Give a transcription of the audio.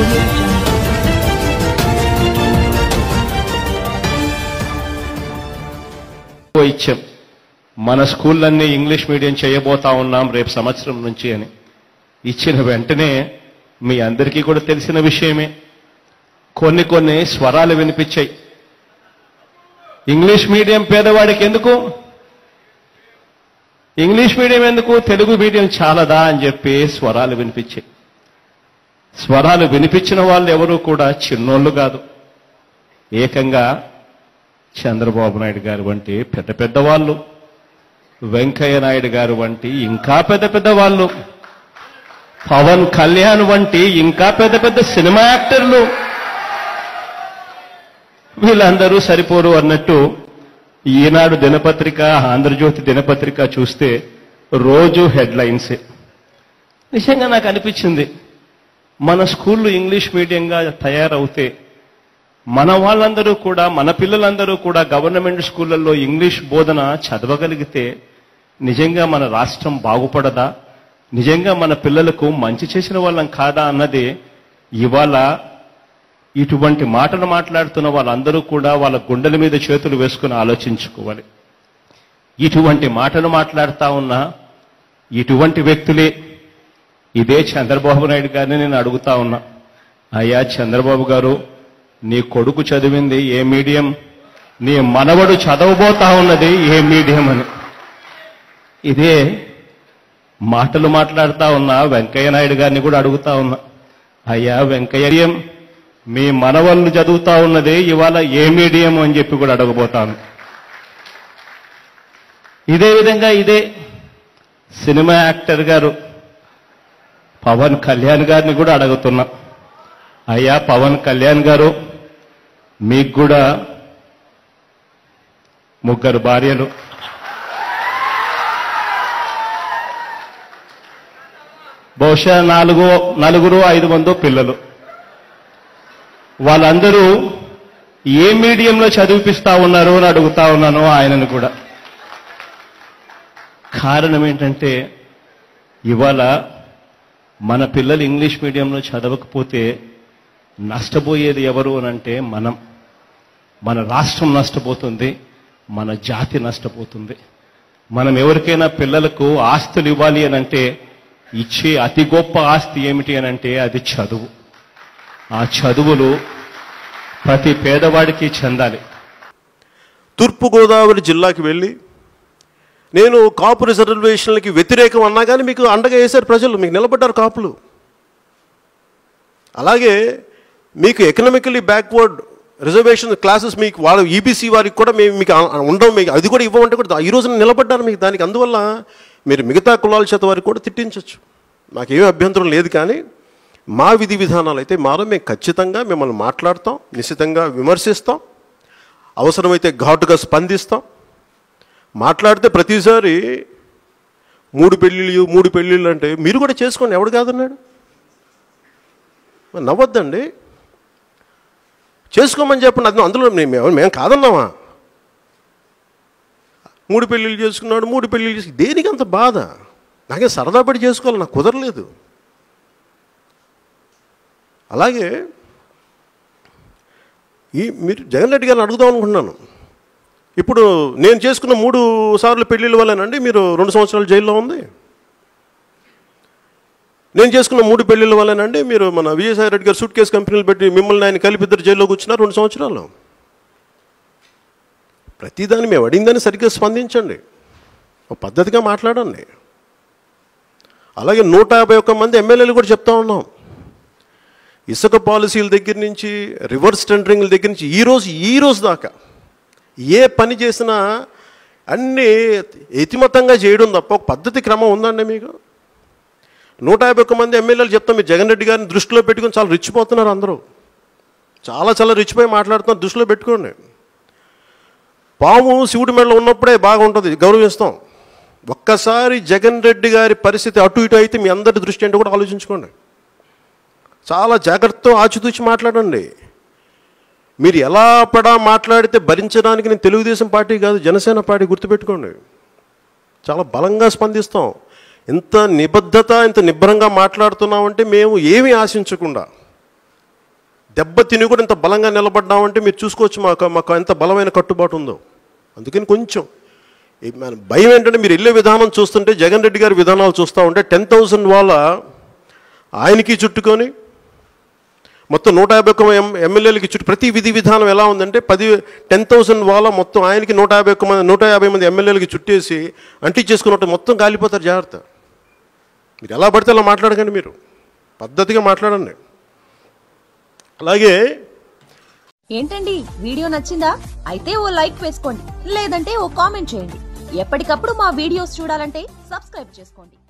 audio jungle. ఇచ్చాం మన స్కూళ్ళన్నీ English medium చేయబోతా ఉన్నాం రేపు సంవత్సరం నుంచి అని ఇచ్చిన వెంటనే మీ అందరికీ కూడా తెలిసిన విషయమే కొన్ని కొన్ని స్వరాలు వినిపించాయి ఇంగ్లీష్ మీడియం పేదవాడికి ఎందుకు ఇంగ్లీష్ మీడియం ఎందుకు తెలుగు మీడియం చాలదా అని చెప్పి స్వరాలు వినిపించాయి స్వరాలు వినిపించిన వాళ్ళు ఎవరు కూడా చిన్నోళ్ళు కాదు ఏకంగా చంద్రబాబు నాయుడు గారు వంటి పెద్ద పెద్ద వాళ్ళు వెంకయ్య నాయుడు గారు వంటి ఇంకా పెద్ద పెద్ద వాళ్ళు పవన్ కళ్యాణ్ వంటి ఇంకా పెద్ద పెద్ద సినిమా యాక్టర్లు వీళ్ళందరూ సరిపోరు అన్నట్టు ఈనాడు దినపత్రిక ఆంధ్రజ్యోతి దినపత్రిక చూస్తే రోజు హెడ్లైన్సే నిజంగా నాకు అనిపించింది మన స్కూళ్ళు ఇంగ్లీష్ మీడియంగా తయారవుతే మన వాళ్ళందరూ కూడా మన పిల్లలందరూ కూడా గవర్నమెంట్ స్కూళ్ళల్లో ఇంగ్లీష్ బోధన చదవగలిగితే నిజంగా మన రాష్ట్రం బాగుపడదా నిజంగా మన పిల్లలకు మంచి చేసిన వాళ్ళం కాదా అన్నది ఇవాళ ఇటువంటి మాటలు మాట్లాడుతున్న వాళ్ళందరూ కూడా వాళ్ళ గుండెల మీద చేతులు వేసుకుని ఆలోచించుకోవాలి ఇటువంటి మాటలు మాట్లాడుతా ఉన్న ఇటువంటి వ్యక్తులే ఇదే చంద్రబాబు నాయుడు గారిని నేను అడుగుతా ఉన్నా అయ్యా చంద్రబాబు గారు నీ కొడుకు చదివింది ఏ మీడియం నీ మనవడు చదవబోతా ఉన్నది ఏ మీడియం అని ఇదే మాటలు మాట్లాడుతా ఉన్నా వెంకయ్య నాయుడు గారిని కూడా అడుగుతా ఉన్నా అయ్యా వెంకయ్య మీ మనవళ్ళు చదువుతా ఉన్నది ఇవాళ ఏ మీడియం అని చెప్పి కూడా అడగబోతాను ఇదే విధంగా ఇదే సినిమా యాక్టర్ గారు పవన్ కళ్యాణ్ గారిని కూడా అడుగుతున్నా అయ్యా పవన్ కళ్యాణ్ గారు మీకు కూడా ముగ్గురు భార్యలు బహుశా నాలుగు నలుగురు ఐదు మందో పిల్లలు వాళ్ళందరూ ఏ మీడియంలో చదివిపిస్తా ఉన్నారు అని అడుగుతా ఉన్నాను ఆయనను కూడా కారణం ఏంటంటే ఇవాళ మన పిల్లలు ఇంగ్లీష్ మీడియంలో చదవకపోతే నష్టపోయేది ఎవరు అని అంటే మనం మన రాష్ట్రం నష్టపోతుంది మన జాతి నష్టపోతుంది మనం ఎవరికైనా పిల్లలకు ఆస్తులు ఇవ్వాలి అని అంటే ఇచ్చే అతి గొప్ప ఆస్తి ఏమిటి అని అంటే అది చదువు ఆ చదువులు ప్రతి పేదవాడికి చెందాలి తూర్పుగోదావరి జిల్లాకి వెళ్ళి నేను కాపు రిజర్వేషన్లకి వ్యతిరేకం అన్నా కానీ మీకు అండగా వేశారు ప్రజలు మీకు నిలబడ్డారు కాపులు అలాగే మీకు ఎకనామికలీ బ్యాక్వర్డ్ రిజర్వేషన్ క్లాసెస్ మీకు వాళ్ళ ఈబీసీ వారికి కూడా మేము మీకు ఆ- ఉండవు మీకు అది కూడా ఇవ్వమంటే కూడా ఈ రోజున నిలబడ్డారు మీకు దానికి అందువల్ల మీరు మిగతా కులాల చేత వారికి కూడా తిట్టించవచ్చు మాకేమీ అభ్యంతరం లేదు కానీ మా విధి విధానాలు అయితే మాలో మేము ఖచ్చితంగా మిమ్మల్ని మాట్లాడతాం నిశ్చితంగా విమర్శిస్తాం అవసరమైతే ఘాటుగా స్పందిస్తాం మాట్లాడితే ప్రతిసారి మూడు పెళ్ళిళ్ళు మూడు పెళ్ళిళ్ళు అంటే మీరు కూడా చేసుకోండి ఎవడు కాదన్నాడు మరి నవ్వొద్దండి చేసుకోమని చెప్పండి అది అందులో మేము ఎవరు- మేము కాదన్నామా మూడు పెళ్ళిళ్ళు చేసుకున్నాడు మూడు పెళ్ళిళ్ళు చేసి దేనికి అంత బాధ నాకే సరదా పడి చేసుకోవాలి నాకు కుదరలేదు అలాగే ఈ మీరు జగన్ రెడ్డి గారిని అడుగుదాం అనుకుంటున్నాను ఇప్పుడు నేను చేసుకున్న మూడు సార్లు పెళ్ళిళ్ళ వల్లేనండి మీరు రెండు సంవత్సరాలు జైల్లో ఉంది నేను చేసుకున్న మూడు పెళ్ళిళ్ళ వల్లేనండి మీరు మన విజయసాయి రెడ్డి గారు సూట్ కేసు కంపెనీలు పెట్టి మిమ్మల్ని ఆయన కలిపి ఇద్దరు జైల్లో కూర్చున్నారు రెండు సంవత్సరాలు ప్రతిదాన్ని మేము అడిగిందని సరిగ్గా స్పందించండి ఒక పద్ధతిగా మాట్లాడండి అలాగే నూట యాభై ఒక్క మంది ఎమ్మెల్యేలు కూడా చెప్తా ఉన్నాం ఇసుక పాలసీల దగ్గర నుంచి రివర్స్ టెండరింగ్ల దగ్గర నుంచి ఈ రోజు ఈ రోజు దాకా ఏ పని చేసినా అన్నీ ఎతిమతంగా చేయడం తప్ప ఒక పద్ధతి క్రమం ఉందండి మీకు నూట యాభై ఒక్క మంది ఎమ్మెల్యేలు చెప్తాం మీరు జగన్ రెడ్డి గారిని దృష్టిలో పెట్టుకొని చాలా రిచ్చిపోతున్నారు అందరూ చాలా చాలా రిచ్చిపోయి మాట్లాడుతున్నారు దృష్టిలో పెట్టుకోండి పాము శివుడి మెడలో ఉన్నప్పుడే బాగుంటుంది గౌరవిస్తాం ఒక్కసారి జగన్ రెడ్డి గారి పరిస్థితి అటు ఇటు అయితే మీ అందరి దృష్టి ఏంటో కూడా ఆలోచించుకోండి చాలా జాగ్రత్తతో ఆచితూచి మాట్లాడండి మీరు ఎలా పడా మాట్లాడితే భరించడానికి నేను తెలుగుదేశం పార్టీ కాదు జనసేన పార్టీ గుర్తుపెట్టుకోండి చాలా బలంగా స్పందిస్తాం ఇంత నిబద్ధత ఇంత నిబ్బరంగా మాట్లాడుతున్నామంటే మేము ఏమీ ఆశించకుండా దెబ్బ తిని కూడా ఇంత బలంగా నిలబడ్డామంటే మీరు చూసుకోవచ్చు మాకు మాకు ఎంత బలమైన కట్టుబాటు ఉందో అందుకని కొంచెం ఈ మన భయం ఏంటంటే మీరు వెళ్ళే విధానం చూస్తుంటే జగన్ రెడ్డి గారి విధానాలు చూస్తూ ఉంటే టెన్ థౌసండ్ వాళ్ళ ఆయనకి చుట్టుకొని మొత్తం నూట యాభై ఒక్క ఎం ఎమ్మెల్యేలకి చుట్టూ ప్రతి విధి విధానం ఎలా ఉందంటే పది టెన్ థౌసండ్ వాళ్ళ మొత్తం ఆయనకి నూట యాభై ఒక్క మంది నూట యాభై మంది ఎమ్మెల్యేలకి చుట్టేసి అంటించేసుకున్నట్టు మొత్తం కాలిపోతారు జాగ్రత్త మీరు ఎలా పడితే అలా మాట్లాడకండి మీరు పద్ధతిగా మాట్లాడండి అలాగే ఏంటండి వీడియో నచ్చిందా అయితే ఓ లైక్ వేసుకోండి లేదంటే ఓ కామెంట్ చేయండి ఎప్పటికప్పుడు మా వీడియోస్ చూడాలంటే సబ్స్క్రైబ్ చేసుకోండి